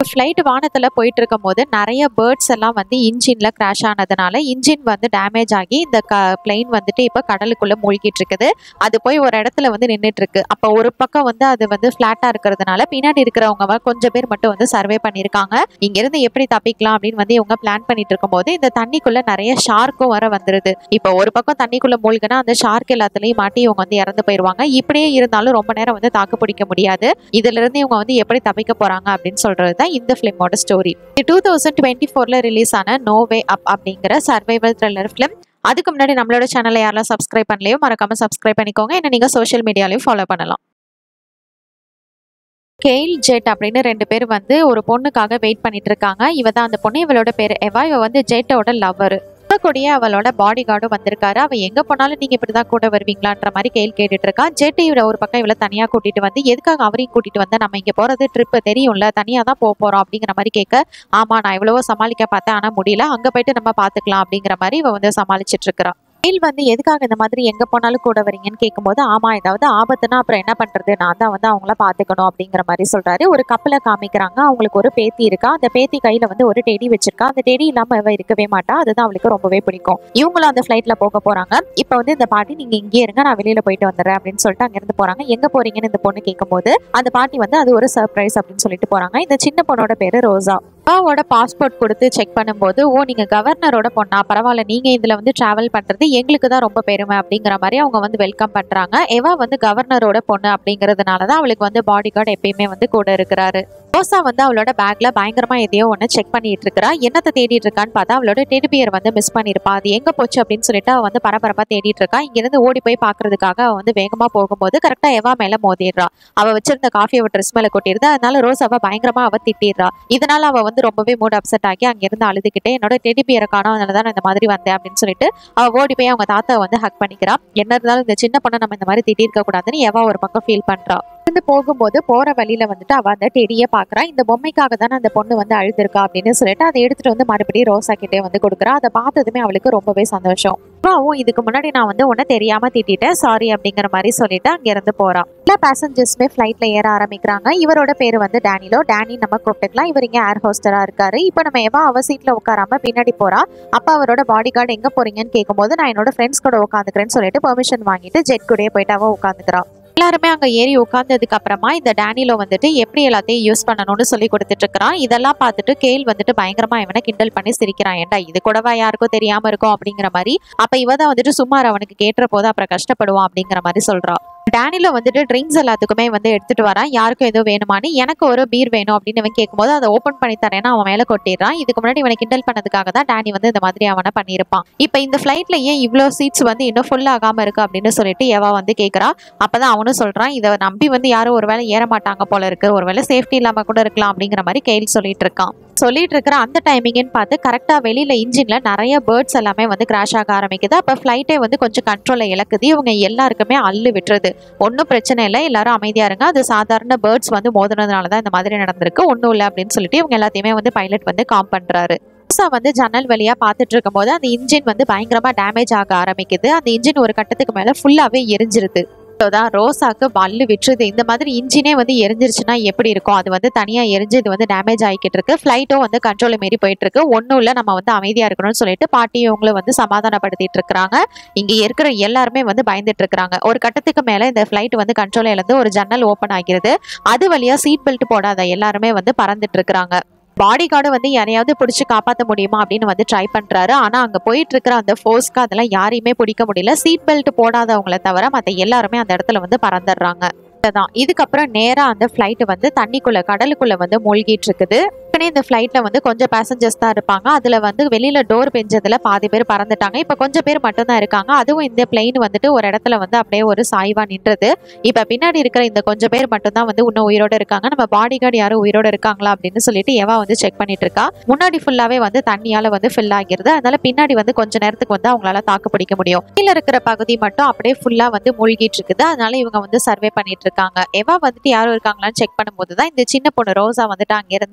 flight வானத்துல போயிட்டு இருக்கும் போது நிறைய பேர்ட்ஸ் எல்லாம் வந்து இன்ஜின்ல கிராஷ் ஆனதுனால இன்ஜின் வந்து டேமேஜ் ஆகி இந்த பிளெயின் வந்துட்டு இப்போ கடலுக்குள்ள மூழ்கிட்டு இருக்குது அது போய் ஒரு இடத்துல வந்து நின்றுட்டு இருக்கு அப்போ ஒரு பக்கம் வந்து அது வந்து ஃபிளாட்டா இருக்கிறதுனால பின்னாடி இருக்கிறவங்க வ- கொஞ்சம் பேர் மட்டும் வந்து சர்வே பண்ணியிருக்காங்க இங்க இருந்து எப்படி தப்பிக்கலாம் அப்படின்னு வந்து இவங்க பிளான் பண்ணிட்டு இருக்கும்போது இந்த தண்ணிக்குள்ள நிறைய ஷார்க்கும் வர வந்துருது இப்போ ஒரு பக்கம் தண்ணிக்குள்ள மூழ்கினா அந்த ஷார்க் எல்லாத்துலயும் மாட்டி இவங்க வந்து இறந்து போயிருவாங்க இப்படியே இருந்தாலும் ரொம்ப நேரம் வந்து தாக்கு பிடிக்க முடியாது இதுல இருந்து இவங்க வந்து எப்படி தப்பிக்க போறாங்க அப்படின்னு சொல்றது தான் இந்த ஃபிலிமோட ஸ்டோரி டூ தௌசண்ட் டுவெண்ட்டி ஃபோர்ல ரிலீஸ் ஆன நோவே அப் அப்படிங்கிற சர்வைவல் த்ரில்லர் ஃபிலிம் அதுக்கு முன்னாடி நம்மளோட சேனலை யாரெல்லாம் சப்ஸ்கிரைப் பண்ணலையோ மறக்காம சப்ஸ்கிரைப் பண்ணிக்கோங்க என்ன நீங்க சோஷியல் மீடியாலையும் ஃபாலோ பண்ணலாம் கெயில் ஜெட் அப்படின்னு ரெண்டு பேர் வந்து ஒரு பொண்ணுக்காக வெயிட் பண்ணிட்டு இருக்காங்க இவ தான் அந்த பொண்ணு இவளோட பேர் எவா இவ வந்து ஜெட்டோட லவர் கூடிய அவளோட பாடி கார்டும் வந்திருக்காரு அவ எங்க போனாலும் நீங்க இப்படிதான் கூட வருவீங்களான்ற மாதிரி கேள் கேட்டுட்டு இருக்கா ஜெட் இவள ஒரு பக்கம் இவள தனியா கூட்டிட்டு வந்து எதுக்காக அவரையும் கூட்டிட்டு வந்தா நம்ம இங்க போறது ட்ரிப் தெரியும்ல தனியா தான் போக போறோம் அப்படிங்கிற மாதிரி கேட்க ஆமா நான் எவ்வளவோ சமாளிக்க பார்த்தேன் ஆனா முடியல அங்க போயிட்டு நம்ம பாத்துக்கலாம் அப்படிங்கிற மாதிரி இவ வந்து சமாளிச்சிட்டு இருக்கிறா கெயில் வந்து எதுக்காக இந்த மாதிரி எங்க போனாலும் கூட வரீங்கன்னு கேட்கும்போது ஆமா ஏதாவது ஆபத்துனா அப்புறம் என்ன பண்றது நான் தான் வந்து அவங்கள பாத்துக்கணும் அப்படிங்கிற மாதிரி சொல்றாரு ஒரு கப்பலை காமிக்கிறாங்க அவங்களுக்கு ஒரு பேத்தி இருக்கா அந்த பேத்தி கையில வந்து ஒரு டெடி வச்சிருக்கா அந்த டெடி இல்லாம அவ இருக்கவே மாட்டா அதுதான் அவளுக்கு ரொம்பவே பிடிக்கும் இவங்களும் அந்த ஃபிளைட்ல போக போறாங்க இப்போ வந்து இந்த பாட்டி நீங்க இங்கே இருங்க நான் வெளியில போயிட்டு வந்துடுறேன் அப்படின்னு சொல்லிட்டு அங்க இருந்து போறாங்க எங்க போறீங்கன்னு இந்த பொண்ணு கேட்கும்போது அந்த பாட்டி வந்து அது ஒரு சர்ப்ரைஸ் அப்படின்னு சொல்லிட்டு போறாங்க இந்த சின்ன பொண்ணோட பேரு ரோசா அப்பாவோட பாஸ்போர்ட் கொடுத்து செக் பண்ணும்போது ஓ நீங்க கவர்னரோட பொண்ணா பரவாயில்ல நீங்க இதுல வந்து டிராவல் பண்றது எங்களுக்கு தான் ரொம்ப பெருமை அப்படிங்கிற மாதிரி அவங்க வந்து வெல்கம் பண்றாங்க எவா வந்து கவர்னரோட பொண்ணு அப்படிங்கறதுனால தான் அவளுக்கு வந்து பாடி கார்டு எப்பயுமே வந்து கூட இருக்கிறாரு ரோசா வந்து அவளோட பேக்ல பயங்கரமா எதையோ ஒன்று செக் பண்ணிட்டு இருக்கா என்னத்தை தேடிட்டு இருக்கான்னு பார்த்தா அவளோட டெடிபியர் வந்து மிஸ் பண்ணிருப்பா அது எங்க போச்சு அப்படின்னு சொல்லிட்டு அவ வந்து பரபரப்பா தேடிட்டு இருக்கா இங்க இருந்து ஓடி போய் பாக்குறதுக்காக அவ வந்து வேகமா போகும்போது கரெக்டா எவா மேல மோதிடுறா அவ வச்சிருந்த காஃபி அவ ட்ரெஸ் மேல கொட்டிடுது அதனால ரோசாவை பயங்கரமா அவ திட்டிடுறா இதனால அவ வந்து ரொம்பவே மூட் அப்செட் ஆகி அங்கிருந்து அழுதுகிட்டே என்னோட டெடிபியரை காணோம் அதனால தான் நான் இந்த மாதிரி வந்தேன் அப்படின்னு சொல்லிட்டு அவ ஓடி போய் அவங்க தாத்தாவை வந்து ஹக் பண்ணிக்கிறா என்ன இருந்தாலும் இந்த சின்ன பொண்ணை நம்ம இந்த மாதிரி திட்டிருக்க கூடாதுன்னு எவா ஒரு பக்கம் ஃபீல் பண்றா இருந்து போகும்போது போற வழியில வந்துட்டு அவ அந்த டெடியை பாக்குறா இந்த பொம்மைக்காக தானே அந்த பொண்ணு வந்து அழுதுருக்கா அப்படின்னு சொல்லிட்டு அதை எடுத்துட்டு வந்து மறுபடியும் ரோசா கிட்டே வந்து கொடுக்குறா அதை பார்த்ததுமே அவளுக்கு ரொம்பவே சந்தோஷம் அப்பாவும் இதுக்கு முன்னாடி நான் வந்து உன்னை தெரியாம திட்டிட்டேன் சாரி அப்படிங்கிற மாதிரி சொல்லிட்டு அங்க இருந்து போறான் எல்லா பேசஞ்சர்ஸுமே ஃபிளைட்ல ஏற ஆரம்பிக்கிறாங்க இவரோட பேரு வந்து டேனிலோ டேனி நம்ம கூப்பிட்டுக்கலாம் இவர் இங்க ஏர் ஹோஸ்டரா இருக்காரு இப்போ நம்ம எவா அவ சீட்ல உட்காராம பின்னாடி போறா அப்ப அவரோட பாடி கார்டு எங்க போறீங்கன்னு கேட்கும்போது நான் என்னோட ஃப்ரெண்ட்ஸ் கூட உட்காந்துக்கிறேன்னு சொல்லிட்டு பெர்மிஷன் வாங்கிட்டு ஜெட் கூடயே போயிட்டு அவ உட்காந்துக்கிறா எல்லாருமே அங்க ஏறி உட்கார்ந்ததுக்கு அப்புறமா இந்த டேனிலோ வந்துட்டு எப்படி எல்லாத்தையும் யூஸ் பண்ணணும்னு சொல்லி கொடுத்துட்டு இருக்கிறான் இதெல்லாம் பார்த்துட்டு கேல் வந்துட்டு பயங்கரமா இவனை கிண்டல் பண்ணி சிரிக்கிறான் ஏன்டா இது கூடவா யாருக்கும் தெரியாம இருக்கும் அப்படிங்கிற மாதிரி அப்ப இவ தான் வந்துட்டு சுமார் அவனுக்கு கேட்டுற போது அப்புறம் கஷ்டப்படுவான் அப்படிங்கிற மாதிரி சொல்றா டேனிலோ வந்துட்டு ட்ரிங்க்ஸ் எல்லாத்துக்குமே வந்து எடுத்துட்டு வரான் யாருக்கும் எதுவும் வேணுமான்னு எனக்கு ஒரு பீர் வேணும் அப்படின்னு இவன் கேட்கும்போது அதை ஓப்பன் பண்ணி தரேன்னா அவன் மேல கொட்டிடுறான் இதுக்கு முன்னாடி இவனை கிண்டல் பண்ணதுக்காக தான் டேனி வந்து இந்த மாதிரி அவனை பண்ணியிருப்பான் இப்போ இந்த ஃபிளைட்ல ஏன் இவ்வளோ சீட்ஸ் வந்து இன்னும் ஃபுல் ஆகாம இருக்கு அப்படின்னு சொல்லிட்டு எவா வந்து கேட்கறா அப்பதான் அவனும் சொல்றான் இதை நம்பி வந்து யாரும் ஒருவேளை ஏற மாட்டாங்க போல இருக்கு ஒருவேளை சேஃப்டி இல்லாம கூட இருக்கலாம் அப்படிங்கிற மாதிரி கேள் சொல்லிட்டு இருக்கான் சொல்லிட்டு இருக்கிற அந்த டைமிங்னு பார்த்து கரெக்டா வெளியில இன்ஜின்ல நிறைய பேர்ட்ஸ் எல்லாமே வந்து கிராஷ் ஆக ஆரம்பிக்குது அப்ப ஃபிளைட்டே வந்து கொஞ்சம் கண்ட்ரோலை இழக்குது இவங்க எல்லாருக்குமே அள்ளு விட்டுருது ஒன்றும் பிரச்சனை இல்லை எல்லாரும் அமைதியா இருங்க அது சாதாரண பேர்ட்ஸ் வந்து மோதினதுனால தான் இந்த மாதிரி நடந்திருக்கு ஒன்றும் இல்லை அப்படின்னு சொல்லிட்டு இவங்க எல்லாத்தையுமே வந்து பைலட் வந்து காம் பண்றாரு புதுசா வந்து ஜன்னல் வழியா பார்த்துட்டு இருக்கும்போது அந்த இன்ஜின் வந்து பயங்கரமா டேமேஜ் ஆக ஆரம்பிக்குது அந்த இன்ஜின் ஒரு கட்டத்துக்கு மேல ஃபுல்லாவே எரிஞ்சிருது தான் ரோசாக்கு வல்லு விட்டுருது இந்த மாதிரி இன்ஜினே வந்து எரிஞ்சிருச்சுன்னா எப்படி இருக்கும் அது வந்து தனியா எரிஞ்சு இது வந்து டேமேஜ் ஆகிக்கிட்டு இருக்கு ஃபிளைட்டும் வந்து கண்ட்ரோல் மீறி போயிட்டு இருக்கு ஒன்றும் இல்லை நம்ம வந்து அமைதியா இருக்கணும்னு சொல்லிட்டு பாட்டி இவங்களும் வந்து சமாதானப்படுத்திட்டு இருக்கிறாங்க இங்க இருக்கிற எல்லாருமே வந்து பயந்துட்டு இருக்கிறாங்க ஒரு கட்டத்துக்கு மேல இந்த ஃபிளைட் வந்து கண்ட்ரோல் இழந்து ஒரு ஜன்னல் ஓப்பன் ஆகிறது அது வழியா சீட் பெல்ட் போடாத எல்லாருமே வந்து பறந்துட்டு இருக்கிறாங்க பாடி கார்டு வந்து யாரையாவது பிடிச்சி காப்பாற்ற முடியுமா அப்படின்னு வந்து ட்ரை பண்றாரு ஆனா அங்க போயிட்டு இருக்கிற அந்த ஃபோர்ஸ்க்கு அதெல்லாம் யாரையுமே பிடிக்க முடியல சீட் பெல்ட் போடாதவங்கள தவிர மற்ற எல்லாருமே அந்த இடத்துல வந்து பறந்துடுறாங்க தான் இதுக்கப்புறம் நேரா அந்த ஃபிளைட் வந்து தண்ணிக்குள்ள கடலுக்குள்ள வந்து மூழ்கிட்டு இருக்குது ஏற்கனவே இந்த ஃபிளைட்ல வந்து கொஞ்சம் பேசஞ்சர்ஸ் தான் இருப்பாங்க அதுல வந்து வெளியில டோர் பெஞ்சதுல பாதி பேர் பறந்துட்டாங்க இப்ப கொஞ்சம் பேர் மட்டும் தான் இருக்காங்க அதுவும் இந்த பிளெயின் வந்துட்டு ஒரு இடத்துல வந்து அப்படியே ஒரு சாய்வா நின்றது இப்ப பின்னாடி இருக்கிற இந்த கொஞ்சம் பேர் மட்டும் தான் வந்து இன்னும் உயிரோட இருக்காங்க நம்ம பாடி கார்டு யாரும் உயிரோட இருக்காங்களா அப்படின்னு சொல்லிட்டு எவா வந்து செக் பண்ணிட்டு இருக்கா முன்னாடி ஃபுல்லாவே வந்து தண்ணியால வந்து ஃபில் ஆகிருது அதனால பின்னாடி வந்து கொஞ்ச நேரத்துக்கு வந்து அவங்களால தாக்கு பிடிக்க முடியும் கீழே இருக்கிற பகுதி மட்டும் அப்படியே ஃபுல்லா வந்து மூழ்கிட்டு இருக்குது அதனால இவங்க வந்து சர்வே பண்ணிட்டு இருக்காங்க எவா வந்துட்டு யாரும் இருக்காங்களான்னு செக் பண்ணும்போது தான் இந்த சின்ன பொண்ணு ரோசா வந்துட்டு அங்க இருந்து வரா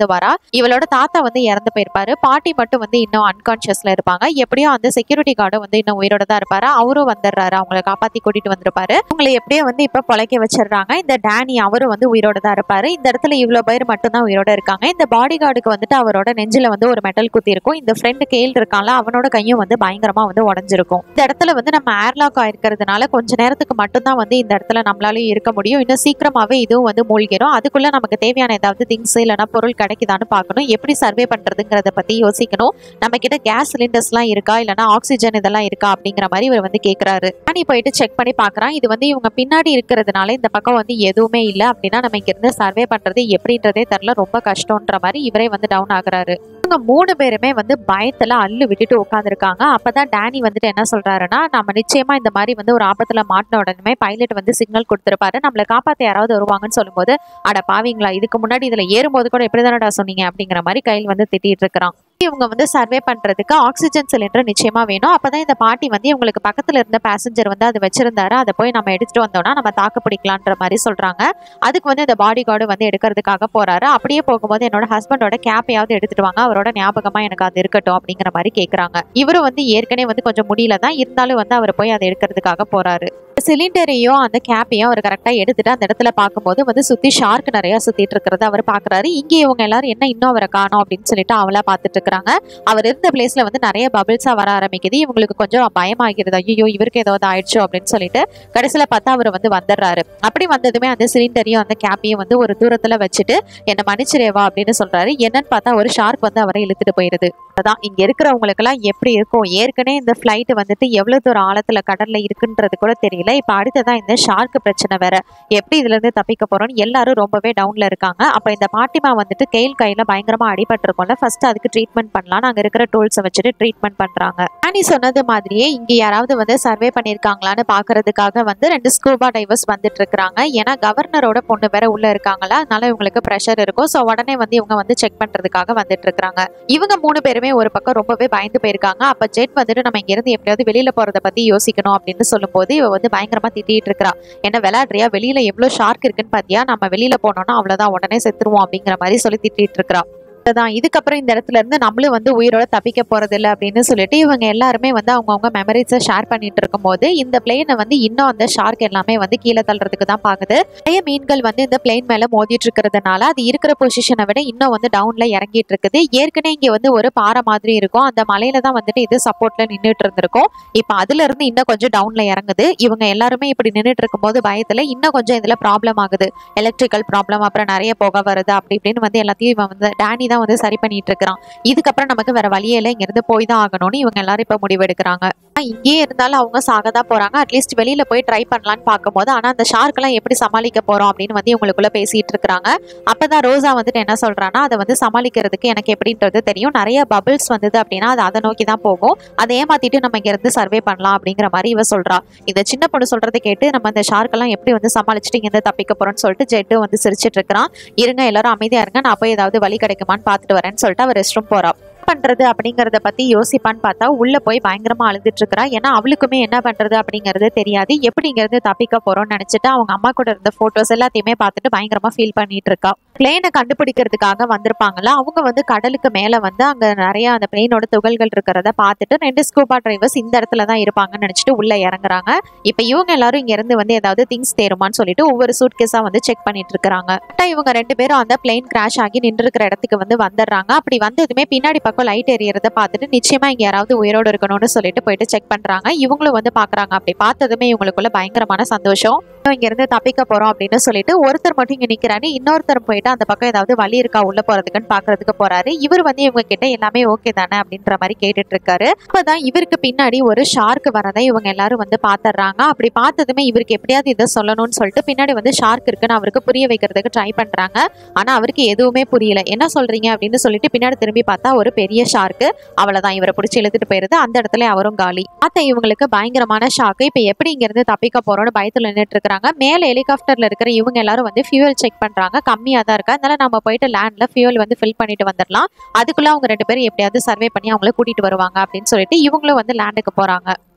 இவளோட தாத்தா வந்து இறந்து போயிருப்பாரு பாட்டி மட்டும் வந்து இன்னும் அன்கான்ஷியஸ்ல இருப்பாங்க எப்படியோ அந்த செக்யூரிட்டி கார்டும் வந்து இன்னும் உயிரோட தான் இருப்பாரு அவரும் வந்துடுறாரு அவங்கள காப்பாத்தி கூட்டிட்டு வந்திருப்பாரு உங்களை எப்படியோ வந்து இப்ப பொழைக்க வச்சிடுறாங்க இந்த டேனி அவரும் வந்து உயிரோட தான் இருப்பாரு இந்த இடத்துல இவ்வளவு பேர் மட்டும்தான் உயிரோட இருக்காங்க இந்த பாடி கார்டுக்கு வந்துட்டு அவரோட நெஞ்சில வந்து ஒரு மெட்டல் குத்தி இருக்கும் இந்த ஃப்ரெண்டு கேள் இருக்கான்ல அவனோட கையும் வந்து பயங்கரமா வந்து உடஞ்சிருக்கும் இந்த இடத்துல வந்து நம்ம ஏர்லாக் ஆயிருக்கிறதுனால கொஞ்ச நேரத்துக்கு மட்டும்தான் வந்து இந்த இடத்துல நம்மளாலயும் இருக்க முடியும் இன்னும் சீக்கிரமாவே இதுவும் வந்து மூழ்கிடும் அதுக்குள்ள நமக்கு தேவையான ஏதாவது திங்ஸ் இல்லைன்னா பொருள் கிடைக்குதான்னு பார்க்கணும் எப்படி சர்வே பண்றதுங்கிறத பத்தி யோசிக்கணும் நம்ம கிட்ட கேஸ் சிலிண்டர்ஸ்லாம் இருக்கா இல்லைன்னா ஆக்சிஜன் இதெல்லாம் இருக்கா அப்படிங்கிற மாதிரி இவர் வந்து கேட்குறாரு நீ போயிட்டு செக் பண்ணி பார்க்கறான் இது வந்து இவங்க பின்னாடி இருக்கிறதுனால இந்த பக்கம் வந்து எதுவுமே இல்லை அப்படின்னா நம்ம இங்கிருந்து சர்வே பண்றது எப்படின்றதே தெரில ரொம்ப கஷ்டம்ன்ற மாதிரி இவரே வந்து டவுன் ஆகுறாரு இவங்க மூணு பேருமே வந்து பயத்துல அள்ளு விட்டுட்டு உட்காந்துருக்காங்க அப்பதான் டேனி வந்துட்டு என்ன சொல்றாருன்னா நம்ம நிச்சயமா இந்த மாதிரி வந்து ஒரு ஆபத்துல மாட்டின உடனே பைலட் வந்து சிக்னல் கொடுத்துருப்பாரு நம்மளை காப்பாத்த யாராவது வருவாங்கன்னு சொல்லும்போது அட பாவீங்களா இதுக்கு முன்னாடி இதுல ஏறும்போது கூட எப்படி தானடா சொன்னீங்க அப்படிங்கிற மாதிரி கையில் வந்து திட்டிட்டு இருக்கிறான் இவங்க வந்து சர்வே பண்றதுக்கு ஆக்சிஜன் சிலிண்டர் நிச்சயமா வேணும் அப்பதான் இந்த பாட்டி வந்து இவங்களுக்கு பக்கத்துல இருந்த பேசஞ்சர் வந்து அதை வச்சிருந்தாரு அதை போய் நம்ம எடுத்துட்டு வந்தோம்னா நம்ம தாக்கு பிடிக்கலான்ற மாதிரி சொல்றாங்க அதுக்கு வந்து இந்த பாடி கார்டு வந்து எடுக்கிறதுக்காக போறாரு அப்படியே போகும்போது என்னோட ஹஸ்பண்டோட கேப்பையாவது எடுத்துட்டு வாங்க அவரோட ஞாபகமா எனக்கு அது இருக்கட்டும் அப்படிங்கிற மாதிரி கேக்குறாங்க இவரும் வந்து ஏற்கனவே வந்து கொஞ்சம் முடியல தான் இருந்தாலும் வந்து அவர் போய் அதை எடுக்கிறதுக்காக போறாரு சிலிண்டரையும் அந்த கேப்பையும் அவர் கரெக்டா எடுத்துட்டு அந்த இடத்துல பார்க்கும்போது வந்து சுத்தி ஷார்க் நிறைய சுத்திட்டு இருக்கிறத அவர் பாக்குறாரு இங்கே இவங்க எல்லாரும் என்ன இன்னும் அவரை காணோம் அப்படின்னு சொல்லிட்டு அவளா பார்த்துட்டு இருக்கிறாங்க அவர் இருந்த பிளேஸ்ல வந்து நிறைய பபிள்ஸா வர ஆரம்பிக்குது இவங்களுக்கு கொஞ்சம் பயமாகிறது ஐயோ இவருக்கு ஏதாவது ஆயிடுச்சோ அப்படின்னு சொல்லிட்டு கடைசியில பார்த்தா அவர் வந்து வந்துடுறாரு அப்படி வந்ததுமே அந்த சிலிண்டரையும் அந்த கேப்பையும் வந்து ஒரு தூரத்துல வச்சுட்டு என்ன மன்னிச்சிரேவா அப்படின்னு சொல்றாரு என்னன்னு பார்த்தா ஒரு ஷார்க் வந்து அவரை இழுத்துட்டு போயிருது அதான் இங்க இருக்கிறவங்களுக்கு எல்லாம் எப்படி இருக்கும் ஏற்கனவே இந்த ஃபிளைட் வந்துட்டு எவ்வளவு தூரம் ஆழத்துல கடல்ல இருக்குன்றது கூட தெரியல இப்ப அடுத்ததான் இந்த ஷார்க் பிரச்சனை வேற எப்படி இதுல இருந்து தப்பிக்க போறோம்னு எல்லாரும் ரொம்பவே டவுன்ல இருக்காங்க அப்ப இந்த பாட்டிமா வந்துட்டு கெயில் கையில பயங்கரமா அடிபட்டிருக்கோம்ல ஃபர்ஸ்ட் அதுக்கு ட்ரீட்மெண்ட் பண்ணலாம் அங்க இருக்கிற டூல்ஸை வச்சுட்டு ட்ரீட்மெண்ட் பண்றாங்க ஆனி சொன்னது மாதிரியே இங்க யாராவது வந்து சர்வே பண்ணிருக்காங்களான்னு பாக்குறதுக்காக வந்து ரெண்டு ஸ்கூபா டைவர்ஸ் வந்துட்டு இருக்காங்க ஏன்னா கவர்னரோட பொண்ணு வேற உள்ள இருக்காங்களா அதனால இவங்களுக்கு ப்ரெஷர் இருக்கும் ஸோ உடனே வந்து இவங்க வந்து செக் பண்றதுக்காக வந்துட்டு இருக்காங்க இவங்க மூணு பேருமே ஒரு பக்கம் ரொம்பவே பயந்து போயிருக்காங்க அப்ப ஜெட் வந்துட்டு நம்ம இங்க இருந்து எப்படியாவது வெளியில போறத பத்தி யோசிக்கணும் அப்படின்னு சொல்லும்போது இவ வந்து பயங்கரமா திட்டிட்டு இருக்கா என்ன விளையாடுறியா வெளியில எவ்வளவு ஷார்க் இருக்குன்னு பாத்தியா நம்ம வெளியில போனோம்னா அவ்வளவுதான் உடனே செத்துருவோம் அப்படிங்கிற மாதிரி சொல்லி திட்டிட்டு இருக்கா தான் இதுக்கப்புறம் இந்த இடத்துல இருந்து நம்மளும் வந்து உயிரோட தப்பிக்க போறது இல்லை அப்படின்னு சொல்லிட்டு இவங்க எல்லாருமே வந்து அவங்கவுங்க மெமரிஸை ஷேர் பண்ணிட்டு இருக்கும்போது இந்த பிளேனை வந்து இன்னும் அந்த ஷார்க் எல்லாமே வந்து கீழே தள்ளுறதுக்கு தான் பாக்குது நிறைய மீன்கள் வந்து இந்த பிளேன் மேல மோதிட்டு இருக்கிறதுனால அது இருக்கிற பொசிஷனை விட இன்னும் வந்து டவுன்ல இறங்கிட்டு இருக்குது ஏற்கனவே இங்க வந்து ஒரு பாறை மாதிரி இருக்கும் அந்த மலையில தான் வந்துட்டு இது சப்போர்ட்ல நின்றுட்டு இருந்திருக்கும் இப்போ அதுல இருந்து இன்னும் கொஞ்சம் டவுன்ல இறங்குது இவங்க எல்லாருமே இப்படி நின்றுட்டு இருக்கும்போது பயத்துல இன்னும் கொஞ்சம் இதுல ப்ராப்ளம் ஆகுது எலக்ட்ரிக்கல் ப்ராப்ளம் அப்புறம் நிறைய புகை வருது அப்படி இப்படின்னு வந்து எல்லாத்தையும் இவன் வந்து டேனி தான் வந்து சரி பண்ணிட்டு இருக்கிறான் இதுக்கப்புறம் நமக்கு வேற வழியே இல்லை இங்கிருந்து போய் தான் ஆகணும்னு இவங்க எல்லாரும் இப்ப முடிவெடுக்கிறாங்க ஆனா, இங்கேயே இருந்தாலும் அவங்க சாக தான் போறாங்க அட்லீஸ்ட் வெளியில போய் ட்ரை பண்ணலான்னு பார்க்கும்போது ஆனா அந்த ஷார்க் எல்லாம் எப்படி சமாளிக்க போறோம் அப்படின்னு வந்து இவங்களுக்குள்ள பேசிட்டு இருக்கிறாங்க அப்பதான் ரோசா வந்துட்டு என்ன சொல்றான்னா அதை வந்து சமாளிக்கிறதுக்கு எனக்கு எப்படின்றது தெரியும் நிறைய பபிள்ஸ் வந்தது அப்படின்னா அது அதை நோக்கி தான் போகும் அதை ஏமாத்திட்டு நம்ம இங்க இருந்து சர்வே பண்ணலாம் அப்படிங்கிற மாதிரி இவ சொல்றா இந்த சின்ன பொண்ணு சொல்றதை கேட்டு நம்ம இந்த ஷார்க் எல்லாம் எப்படி வந்து சமாளிச்சுட்டு இங்க இருந்து தப்பிக்க போறோம்னு சொல்லிட்டு ஜெட்டு வந்து சிரிச்சிட்டு இருக்கிறான் இருங்க எல்லாரும் அமைதியா இருங்க நான் போய் ஏதாவது வழி கிடைக்குமான்னு பார்த்துட்டு வரேன்னு சொல்லிட்டு அவ ரெஸ்ட் ரூம் போறா பண்றது அப்படிங்கறத பத்தி யோசிப்பான்னு பார்த்தா உள்ள போய் பயங்கரமா அழுதுட்டு இருக்கறா ஏன்னா அவளுக்குமே என்ன பண்றது அப்படிங்கறது தெரியாது எப்படி இங்க இருந்து தப்பிக்க போறோம்னு நினைச்சிட்டு அவங்க அம்மா கூட இருந்த போட்டோஸ் எல்லாத்தையுமே பார்த்துட்டு பயங்கரமா ஃபீல் பண்ணிட்டு இருக்கா பிளேனை கண்டுபிடிக்கிறதுக்காக வந்திருப்பாங்களா அவங்க வந்து கடலுக்கு மேல வந்து அங்க நிறைய அந்த பிளேனோட துகள்கள் இருக்கிறத பார்த்துட்டு ரெண்டு ஸ்கூபா டிரைவர்ஸ் இந்த இடத்துல தான் இருப்பாங்கன்னு நினைச்சிட்டு உள்ள இறங்குறாங்க இப்ப இவங்க எல்லாரும் இங்க இருந்து வந்து ஏதாவது திங்ஸ் தேருமான்னு சொல்லிட்டு ஒவ்வொரு சூட் கேஸா வந்து செக் பண்ணிட்டு இருக்காங்க கரெக்டா இவங்க ரெண்டு பேரும் அந்த பிளேன் கிராஷ் ஆகி நின்று இருக்கிற இடத்துக்கு வந்து வந்துடுறாங்க அப்படி வந்ததுமே பின்னாடி பக்கம் லைட் எரியறத பார்த்துட்டு நிச்சயமா இங்க யாராவது உயிரோடு இருக்கணும்னு சொல்லிட்டு போயிட்டு செக் பண்றாங்க இவங்களும் வந்து பாக்குறாங்க அப்படி பார்த்ததுமே இவங்களுக்குள்ள பயங்கரமான சந்தோஷம் இங்க இருந்து தப்பிக்க போறோம் அப்படின்னு சொல்லிட்டு ஒருத்தர் மட்டும் இங்க நிக்கிறாரு இன்னொருத்தர் போயிட்டு அந்த பக்கம் ஏதாவது வழி இருக்கா உள்ள போறதுக்குன்னு பாக்குறதுக்கு போறாரு இவர் வந்து இவங்க கிட்ட எல்லாமே ஓகே தானே அப்படின்ற மாதிரி கேட்டுட்டு இருக்காரு அப்பதான் இவருக்கு பின்னாடி ஒரு ஷார்க் வரதை இவங்க எல்லாரும் வந்து பாத்துறாங்க அப்படி பார்த்ததுமே இவருக்கு எப்படியாவது இதை சொல்லணும்னு சொல்லிட்டு பின்னாடி வந்து ஷார்க் இருக்குன்னு அவருக்கு புரிய வைக்கிறதுக்கு ட்ரை பண்றாங்க ஆனா அவருக்கு எதுவுமே புரியல என்ன சொல்றீங்க அப்படின்னு சொல்லிட்டு பின்னாடி திரும்பி பார்த்தா ஒரு பெரிய ஷார்க்கு அவ்வளவுதான் இவரை பிடிச்சி இழுத்துட்டு போயிருது அந்த இடத்துல அவரும் காலி அத்த இவங்களுக்கு பயங்கரமான ஷாக்கு இப்ப எப்படி இங்க இருந்து தப்பிக்க போறோம்னு பயத்துல நின்னுட்டு இருக்காங்க மேல ஹெலிகாப்டர்ல இருக்கிற இவங்க எல்லாரும் வந்து ஃபியூல் செக் பண்றாங்க கம்மியா தான் இருக்கு அதனால நம்ம போயிட்டு லேண்ட்ல ஃபியூல் வந்து ஃபில் பண்ணிட்டு வந்துடலாம் அதுக்குள்ள அவங்க ரெண்டு பேரும் எப்படியாவது சர்வே பண்ணி அவங்கள கூட்டிட்டு வருவாங்க அப்படின்னு சொல்லிட்டு இவங்களும் வந்து லேண்டுக்கு போறாங்க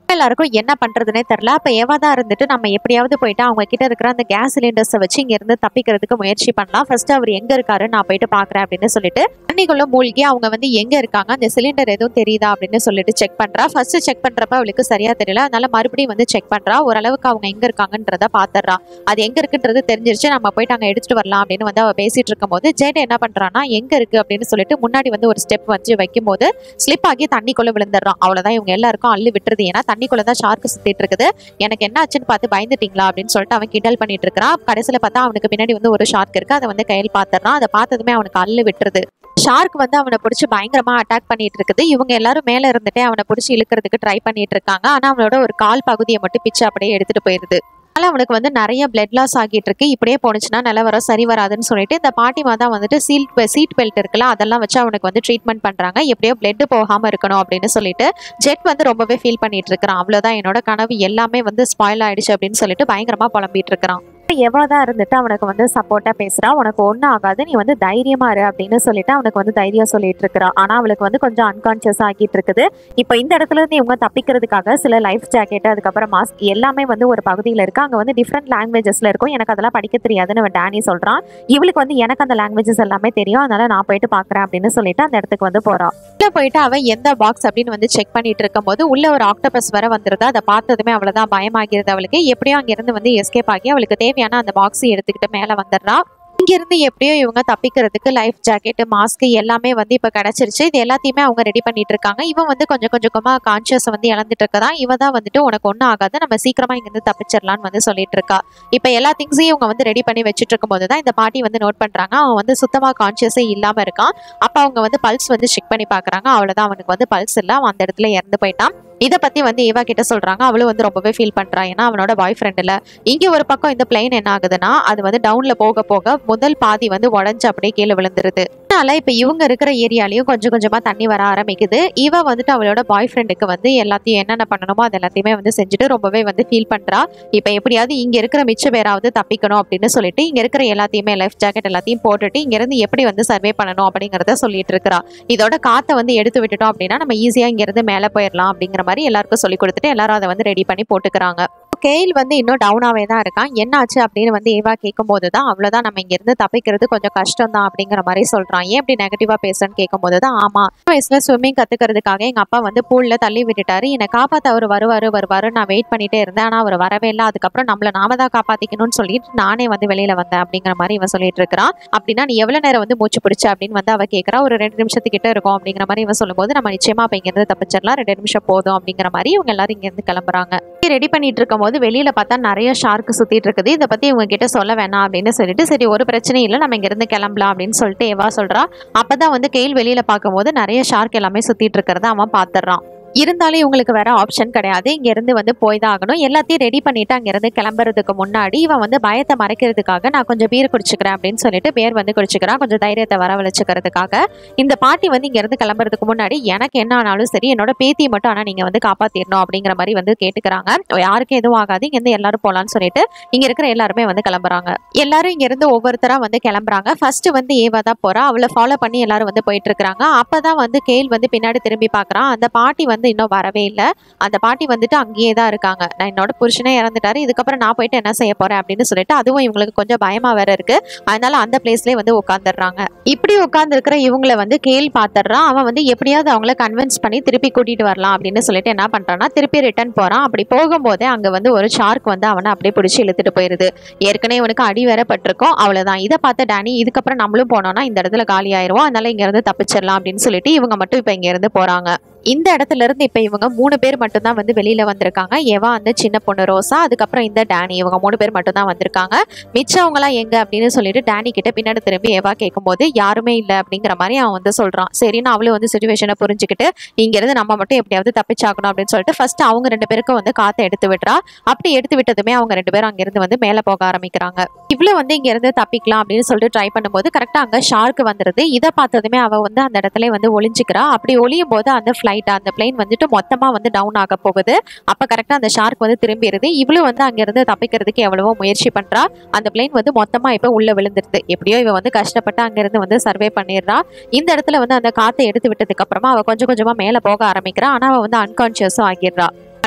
எல்லாருக்கும் என்ன பண்றதுனே தெரியல அப்ப ஏவா தான் இருந்துட்டு நம்ம எப்படியாவது போயிட்டு அவங்க கிட்ட இருக்கிற அந்த கேஸ் சிலிண்டர்ஸை வச்சு இங்க இருந்து தப்பிக்கிறதுக்கு முயற்சி பண்ணலாம் ஃபர்ஸ்ட் அவர் எங்க இருக்காரு நான் போயிட்டு பாக்குறேன் அப்படின்னு சொல்லிட்டு தண்ணிக்குள்ள மூழ்கி அவங்க வந்து எங்க இருக்காங்க அந்த சிலிண்டர் எதுவும் தெரியுதா அப்படின்னு சொல்லிட்டு செக் பண்றா ஃபர்ஸ்ட் செக் பண்றப்ப அவளுக்கு சரியா தெரியல அதனால மறுபடியும் வந்து செக் பண்றா ஓரளவுக்கு அவங்க எங்க இருக்காங்கன்றத பாத்துறா அது எங்க இருக்குன்றது தெரிஞ்சிருச்சு நம்ம போயிட்டு அங்க எடுத்துட்டு வரலாம் அப்படின்னு வந்து அவ பேசிட்டு இருக்கும்போது ஜேட் என்ன பண்றான்னா எங்க இருக்கு அப்படின்னு சொல்லிட்டு முன்னாடி வந்து ஒரு ஸ்டெப் வச்சு வைக்கும்போது ஸ்லிப் ஆகி தண்ணிக்குள்ள விழுந்துடுறான் அவ்வளவுதான் இவங்க எல்லாருக்கும் அள்ளு விட்டுருது ஏன்னா தண்ணிக்குள்ள தான் ஷார்க் சுத்திட்டு இருக்குது எனக்கு என்ன ஆச்சுன்னு பார்த்து பயந்துட்டீங்களா அப்படின்னு சொல்லிட்டு அவன் கிண்டல் பண்ணிட்டு இருக்கிறான் கடைசியில பார்த்தா அவனுக்கு பின்னாடி வந்து ஒரு ஷார்க் இருக்கு அதை வந்து கையில் பார்த்துறான் அதை பார்த்ததுமே அவனுக்கு அள்ளு விட்டுருது ஷார்க் வந்து அவனை பிடிச்சி பயங்கரமா அட்டாக் பண்ணிட்டு இருக்குது இவங்க எல்லாரும் மேல இருந்துட்டே அவனை பிடிச்சி இழுக்கிறதுக்கு ட்ரை பண்ணிட்டு இருக்காங்க ஆனா அவனோட ஒரு கால் பகுதியை மட்டும் பிச்சு அப்படியே எடுத்துட்டு போயிருது அதனால அவனுக்கு வந்து நிறைய பிளட் லாஸ் ஆகிட்டு இருக்கு இப்படியே போனுச்சுன்னா நிலவரம் சரி வராதுன்னு சொல்லிட்டு இந்த பாட்டிமா தான் வந்துட்டு சீட் சீட் பெல்ட் இருக்குல்ல அதெல்லாம் வச்சு அவனுக்கு வந்து ட்ரீட்மெண்ட் பண்றாங்க எப்படியோ பிளட் போகாம இருக்கணும் அப்படின்னு சொல்லிட்டு ஜெட் வந்து ரொம்பவே ஃபீல் பண்ணிட்டு இருக்கிறான் அவ்வளவுதான் என்னோட கனவு எல்லாமே வந்து ஸ்பாயில் ஆயிடுச்சு அப்படின்னு சொல்லிட்டு பயங்கரமா புலம்பிட்டு இருக்கிறான் எவ்வளோ தான் இருந்துட்டு அவனுக்கு வந்து சப்போர்ட்டா பேசுறா உனக்கு ஒன்றும் ஆகாது நீ வந்து தைரியமா இரு அப்படின்னு சொல்லிட்டு அவனுக்கு வந்து தைரியம் சொல்லிட்டு இருக்கிறா ஆனா அவளுக்கு வந்து கொஞ்சம் அன்கான்சியஸ் ஆகிட்டு இருக்குது இப்போ இந்த இடத்துல இருந்து இவங்க தப்பிக்கிறதுக்காக சில லைஃப் ஜாக்கெட் அதுக்கப்புறம் மாஸ்க் எல்லாமே வந்து ஒரு பகுதியில் இருக்கு அங்க வந்து டிஃப்ரெண்ட் லாங்குவேஜஸ்ல இருக்கும் எனக்கு அதெல்லாம் படிக்க தெரியாதுன்னு அவன் டேனி சொல்றான் இவளுக்கு வந்து எனக்கு அந்த லாங்குவேஜஸ் எல்லாமே தெரியும் அதனால நான் போயிட்டு பாக்குறேன் அப்படின்னு சொல்லிட்டு அந்த இடத்துக்கு வந்து போறா உள்ள போயிட்டு அவன் எந்த பாக்ஸ் அப்படின்னு வந்து செக் பண்ணிட்டு இருக்கும்போது உள்ள ஒரு ஆக்டோபஸ் வர வந்துருது அதை பார்த்ததுமே அவ்வளவுதான் பயமாகிறது அவளுக்கு எப்படியோ அங்கிருந்து வந்து எஸ்கேப் ஆகி அவளுக்கு தேவையான அந்த பாக்ஸ் எடுத்துக்கிட்டு மேல வந்துடுறா இங்கிருந்து எப்படியோ இவங்க தப்பிக்கிறதுக்கு லைஃப் ஜாக்கெட் மாஸ்க் எல்லாமே வந்து இப்ப கிடைச்சிருச்சு இது எல்லாத்தையுமே அவங்க ரெடி பண்ணிட்டு இருக்காங்க இவன் வந்து கொஞ்சம் கொஞ்சமா கான்சியஸ் வந்து இழந்துட்டு இருக்கதான் இவ தான் வந்துட்டு உனக்கு ஒன்றும் ஆகாது நம்ம சீக்கிரமா இங்கிருந்து தப்பிச்சிடலாம்னு வந்து சொல்லிட்டு இருக்கா இப்ப எல்லா திங்ஸையும் இவங்க வந்து ரெடி பண்ணி வச்சுட்டு இருக்கும்போது தான் இந்த பாட்டி வந்து நோட் பண்றாங்க அவன் வந்து சுத்தமா கான்சியஸே இல்லாம இருக்கான் அப்ப அவங்க வந்து பல்ஸ் வந்து செக் பண்ணி பாக்குறாங்க அவ்வளவுதான் அவனுக்கு வந்து பல்ஸ் இல்ல அவன் அந்த இடத்துல இறந்து போயிட்டான் இதை பத்தி வந்து ஏவா கிட்ட சொல்றாங்க அவளும் வந்து ரொம்பவே ஃபீல் பண்றா ஏன்னா அவனோட பாய் ஃப்ரெண்ட் இல்ல இங்க ஒரு பக்கம் இந்த பிளைன் என்ன ஆகுதுன்னா அது வந்து டவுன்ல போக போக முதல் பாதி வந்து உடஞ்சு அப்படியே கீழே விழுந்துருது அதனால இப்ப இவங்க இருக்கிற ஏரியாலையும் கொஞ்சம் கொஞ்சமா தண்ணி வர ஆரம்பிக்குது இவ வந்துட்டு அவளோட பாய் ஃப்ரெண்டுக்கு வந்து எல்லாத்தையும் என்னென்ன பண்ணணுமோ அது எல்லாத்தையுமே வந்து செஞ்சுட்டு ரொம்பவே வந்து ஃபீல் பண்றா இப்ப எப்படியாவது இங்க இருக்கிற மிச்ச பேராவது தப்பிக்கணும் அப்படின்னு சொல்லிட்டு இங்க இருக்கிற எல்லாத்தையுமே லைஃப் ஜாக்கெட் எல்லாத்தையும் போட்டுட்டு இங்க இருந்து எப்படி வந்து சர்வே பண்ணணும் அப்படிங்கறத சொல்லிட்டு இருக்கிறா இதோட காத்தை வந்து எடுத்து விட்டுட்டோம் அப்படின்னா நம்ம ஈஸியா இங்க இருந்து மேல போயிடலாம் அப்படிங்கிற மாதிரி எல்லாருக்கும் சொல்லி கொடுத்துட்டு எல்லாரும் அதை வந்து ரெடி பண்ணி போட்டுக்கிறாங்க கேல் வந்து இன்னும் டவுனாவே தான் இருக்கான் என்னாச்சு அப்படின்னு வந்து ஏவா கேட்கும்போது தான் அவ்வளோதான் நம்ம இங்கிருந்து தப்பிக்கிறது கொஞ்சம் கஷ்டம் தான் அப்படிங்கிற மாதிரி சொல்றான் ஏன் இப்படி நெகட்டிவா பேசுறேன்னு கேட்கும்போது தான் ஆமா சின்ன வயசுல ஸ்விம்மிங் கத்துக்கிறதுக்காக எங்க அப்பா வந்து பூல்ல தள்ளி விட்டுட்டாரு என்னை காப்பாத்த அவர் வருவாரு வருவாரு நான் வெயிட் பண்ணிட்டே இருந்தேன் ஆனா அவர் வரவே இல்லை அதுக்கப்புறம் நம்மள நாம தான் காப்பாத்திக்கணும்னு சொல்லிட்டு நானே வந்து வெளியில வந்தேன் அப்படிங்கிற மாதிரி இவன் சொல்லிட்டு இருக்கிறான் அப்படின்னா நீ எவ்வளவு நேரம் வந்து மூச்சு பிடிச்ச அப்படின்னு வந்து அவ கேட்கறா ஒரு ரெண்டு நிமிஷத்துக்கிட்ட இருக்கும் அப்படிங்கிற மாதிரி இவன் சொல்லும்போது நம்ம நிச்சயமா அப்ப இங்க இருந்து தப்பிச்சிடலாம் ரெண்டு நிமிஷம் போதும் அப்படிங்கிற மாதிரி இவங்க எல்லாரும் இங்க இருந்து கிளம்புறாங்க ரெடி பண்ணிட்டு இருக்கும்போது வெளியில பார்த்தா நிறைய ஷார்க் சுத்திட்டு இருக்குது இதை பத்தி இவங்க கிட்ட சொல்ல வேணாம் அப்படின்னு சொல்லிட்டு சரி ஒரு பிரச்சனையும் இல்லை நம்ம இங்க இருந்து கிளம்பலாம் அப்படின்னு சொல்லிட்டு ஏவா சொல்றா அப்பதான் வந்து கெயில் வெளியில பார்க்கும்போது நிறைய ஷார்க் எல்லாமே சுத்திட்டு இருக்கிறத அவன் பாத்துறான் இருந்தாலும் இவங்களுக்கு வேற ஆப்ஷன் கிடையாது இங்க இருந்து வந்து போய் தான் ஆகணும் எல்லாத்தையும் ரெடி பண்ணிட்டு அங்க இருந்து கிளம்புறதுக்கு முன்னாடி இவன் வந்து பயத்தை மறைக்கிறதுக்காக நான் கொஞ்சம் பீர் குடிச்சுக்கிறேன் அப்படின்னு சொல்லிட்டு பேர் வந்து குடிச்சுக்கிறான் கொஞ்சம் தைரியத்தை வரவழைச்சுக்கிறதுக்காக இந்த பாட்டி வந்து இங்க இருந்து கிளம்புறதுக்கு முன்னாடி எனக்கு என்ன ஆனாலும் சரி என்னோட பேத்தியை மட்டும் ஆனா நீங்க வந்து காப்பாத்திடணும் அப்படிங்கிற மாதிரி வந்து கேட்டுக்கிறாங்க யாருக்கும் எதுவும் ஆகாது இங்க இருந்து எல்லாரும் போலாம்னு சொல்லிட்டு இங்க இருக்கிற எல்லாருமே வந்து கிளம்புறாங்க எல்லாரும் இங்க இருந்து ஒவ்வொருத்தரா வந்து கிளம்புறாங்க ஃபர்ஸ்ட் வந்து ஏவா தான் போறா அவளை ஃபாலோ பண்ணி எல்லாரும் வந்து போயிட்டு இருக்காங்க அப்பதான் வந்து கேல் வந்து பின்னாடி திரும்பி பாக்குறான் அந்த பாட்டி வந்து இன்னும் வரவே இல்லை அந்த பாட்டி வந்துட்டு அங்கேயே தான் இருக்காங்க நான் என்னோட புருஷனே இறந்துட்டாரு இதுக்கப்புறம் நான் போயிட்டு என்ன செய்ய போறேன் அப்படின்னு சொல்லிட்டு அதுவும் இவங்களுக்கு கொஞ்சம் பயமா வேற இருக்கு அதனால அந்த பிளேஸ்லயே வந்து உட்காந்துடுறாங்க இப்படி உட்கார்ந்து இருக்கிற இவங்கள வந்து கேள் பாத்துறான் அவன் வந்து எப்படியாவது அவங்கள கன்வின்ஸ் பண்ணி திருப்பி கூட்டிட்டு வரலாம் அப்படின்னு சொல்லிட்டு என்ன பண்றான்னா திருப்பி ரிட்டர்ன் போறான் அப்படி போகும்போதே அங்க வந்து ஒரு ஷார்க் வந்து அவனை அப்படியே பிடிச்சி இழுத்துட்டு போயிருது ஏற்கனவே இவனுக்கு அடி வேற பட்டிருக்கும் அவ்வளவுதான் இதை பார்த்த டேனி இதுக்கப்புறம் நம்மளும் போனோம்னா இந்த இடத்துல காலி ஆயிருவோம் அதனால இங்க இருந்து தப்பிச்சிடலாம் அப்படின்னு சொல்லிட்டு இவங்க மட்டும் இப்ப இங்க இருந்து போறாங்க இந்த இடத்துல இருந்து இப்ப இவங்க மூணு பேர் மட்டும்தான் வந்து வெளியில வந்திருக்காங்க எவா அந்த சின்ன பொண்ணு ரோசா அதுக்கப்புறம் இந்த டேனி இவங்க மூணு பேர் மட்டும்தான் வந்திருக்காங்க மிச்சவங்க எல்லாம் எங்க அப்படின்னு சொல்லிட்டு டேனி கிட்ட பின்னாடி திரும்பி எவா கேட்கும்போது யாருமே இல்லை அப்படிங்கிற மாதிரி அவன் வந்து சொல்றான் சரின்னு அவளும் வந்து சுச்சுவேஷனை புரிஞ்சுக்கிட்டு இங்க இருந்து நம்ம மட்டும் எப்படியாவது தப்பிச்சாகணும் அப்படின்னு சொல்லிட்டு ஃபர்ஸ்ட் அவங்க ரெண்டு பேருக்கும் வந்து காத்தை எடுத்து விட்டுறா அப்படி எடுத்து விட்டதுமே அவங்க ரெண்டு பேரும் அங்கிருந்து வந்து மேல போக ஆரம்பிக்கிறாங்க இவ்வளவு வந்து இங்க இருந்து தப்பிக்கலாம் அப்படின்னு சொல்லிட்டு ட்ரை பண்ணும்போது கரெக்டா அங்க ஷார்க் வந்துருது இதை பார்த்ததுமே அவ வந்து அந்த இடத்துல வந்து ஒளிஞ்சுக்கிறா அப்படி ஒளியும் போது அந்த ஃபிளைட் அந்த பிளைன் வந்துட்டு மொத்தமா வந்து டவுன் ஆக போகுது அப்ப கரெக்டா அந்த ஷார்க் வந்து திரும்பிடுது இவ்வளவு வந்து அங்க இருந்து தப்பிக்கிறதுக்கு எவ்வளவோ முயற்சி பண்றா அந்த பிளைன் வந்து மொத்தமா இப்ப உள்ள விழுந்துருது எப்படியோ இவ வந்து கஷ்டப்பட்டு அங்க இருந்து வந்து சர்வே பண்ணிடுறா இந்த இடத்துல வந்து அந்த காத்தை எடுத்து விட்டதுக்கு அப்புறமா அவ கொஞ்சம் கொஞ்சமா மேல போக ஆரம்பிக்கிறா ஆனா அவ வந்து அன்கான்சியஸும் ஆகிடுறா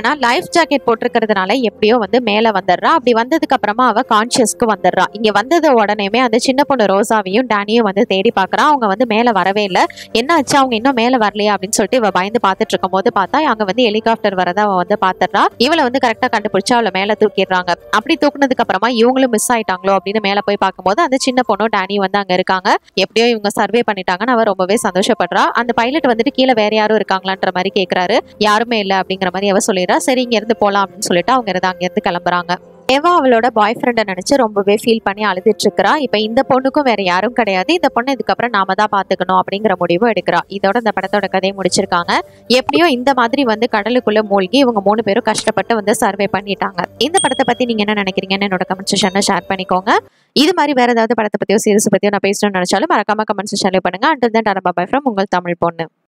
ஆனா லைஃப் ஜாக்கெட் போட்டிருக்கிறதுனால எப்படியோ வந்து மேல வந்துடுறா அப்படி வந்ததுக்கு அப்புறமா அவ கான்சியஸ்க்கு வந்துடுறா இங்க வந்தது உடனேமே அந்த சின்ன பொண்ணு ரோசாவையும் டேனியும் வந்து தேடி பாக்குறா அவங்க வந்து மேல வரவே இல்லை என்ன ஆச்சு அவங்க இன்னும் மேல வரலையா அப்படின்னு சொல்லிட்டு இவ பயந்து பார்த்துட்டு இருக்கும் போது பார்த்தா அங்க வந்து ஹெலிகாப்டர் வரத அவ வந்து பாத்துடுறா இவளை வந்து கரெக்டா கண்டுபிடிச்சு அவளை மேல தூக்கிடுறாங்க அப்படி தூக்குனதுக்கு அப்புறமா இவங்களும் மிஸ் ஆயிட்டாங்களோ அப்படின்னு மேல போய் பார்க்கும்போது அந்த சின்ன பொண்ணும் டேனி வந்து அங்க இருக்காங்க எப்படியோ இவங்க சர்வே பண்ணிட்டாங்கன்னு அவ ரொம்பவே சந்தோஷப்படுறா அந்த பைலட் வந்துட்டு கீழே வேற யாரும் இருக்காங்களான்ற மாதிரி கேக்குறாரு யாருமே இல்லை அப்படிங்கிற மாதிரி அவ சொல்லிடுறா சரி இங்க இருந்து போலாம் அப்படின்னு சொல்லிட்டு அவங்க இருந்து அங்க இருந்து கிளம்புறாங்க ஏவா அவளோட பாய் ஃப்ரெண்டை நினைச்சு ரொம்பவே ஃபீல் பண்ணி அழுதுட்டு இருக்கிறா இப்போ இந்த பொண்ணுக்கும் வேற யாரும் கிடையாது இந்த பொண்ணு இதுக்கப்புறம் நாம தான் பாத்துக்கணும் அப்படிங்கிற முடிவும் எடுக்கிறா இதோட இந்த படத்தோட கதையை முடிச்சிருக்காங்க எப்படியோ இந்த மாதிரி வந்து கடலுக்குள்ள மூழ்கி இவங்க மூணு பேரும் கஷ்டப்பட்டு வந்து சர்வே பண்ணிட்டாங்க இந்த படத்தை பத்தி நீங்க என்ன நினைக்கிறீங்கன்னு என்னோட கமெண்ட் செஷன்ல ஷேர் பண்ணிக்கோங்க இது மாதிரி வேற ஏதாவது படத்தை பத்தியோ சீரிஸ் பத்தியோ நான் பேசணும்னு நினைச்சாலும் மறக்காம கமெண்ட் செஷன்ல பண்ணுங்க அண்டில் தன் பாய் ஃப்ரம் உங்கள் தமிழ் பொண்ணு